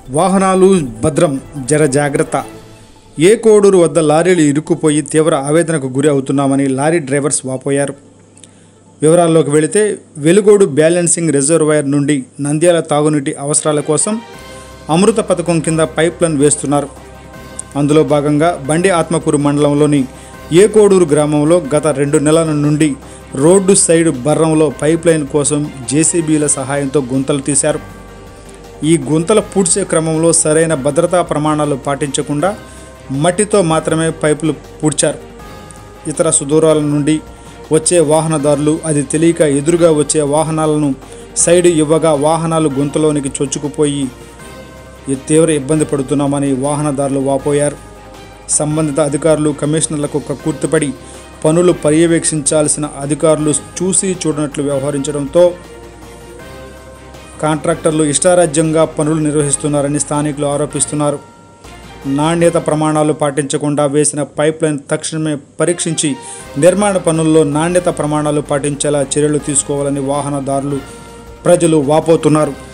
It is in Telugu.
వాహనాలు భద్రం జర జాగ్రత్త ఏ కోడూరు వద్ద లారీలు ఇరుక్కుపోయి తీవ్ర ఆవేదనకు గురి అవుతున్నామని లారీ డ్రైవర్స్ వాపోయారు వివరాల్లోకి వెళితే వెలుగోడు బ్యాలెన్సింగ్ రిజర్వాయర్ నుండి నంద్యాల తాగునీటి అవసరాల కోసం అమృత పథకం కింద పైప్ లైన్ వేస్తున్నారు అందులో భాగంగా బండి ఆత్మకూరు మండలంలోని ఏకోడూరు గ్రామంలో గత రెండు నెలల నుండి రోడ్డు సైడ్ బర్రంలో పైప్ లైన్ కోసం జేసీబీల సహాయంతో గుంతలు తీశారు ఈ గుంతల పూడ్చే క్రమంలో సరైన భద్రతా ప్రమాణాలు పాటించకుండా మట్టితో మాత్రమే పైపులు పూడ్చారు ఇతర సుదూరాల నుండి వచ్చే వాహనదారులు అది తెలియక ఎదురుగా వచ్చే వాహనాలను సైడ్ ఇవ్వగా వాహనాలు గుంతలోనికి చొచ్చుకుపోయి ఈ తీవ్ర ఇబ్బంది పడుతున్నామని వాహనదారులు వాపోయారు సంబంధిత అధికారులు కమిషనర్లకు కక్కుర్తిపడి పనులు పర్యవేక్షించాల్సిన అధికారులు చూసి చూడనట్లు వ్యవహరించడంతో కాంట్రాక్టర్లు ఇష్టారాజ్యంగా పనులు నిర్వహిస్తున్నారని స్థానికులు ఆరోపిస్తున్నారు నాణ్యత ప్రమాణాలు పాటించకుండా వేసిన పైప్ లైన్ తక్షణమే పరీక్షించి నిర్మాణ పనుల్లో నాణ్యత ప్రమాణాలు పాటించేలా చర్యలు తీసుకోవాలని వాహనదారులు ప్రజలు వాపోతున్నారు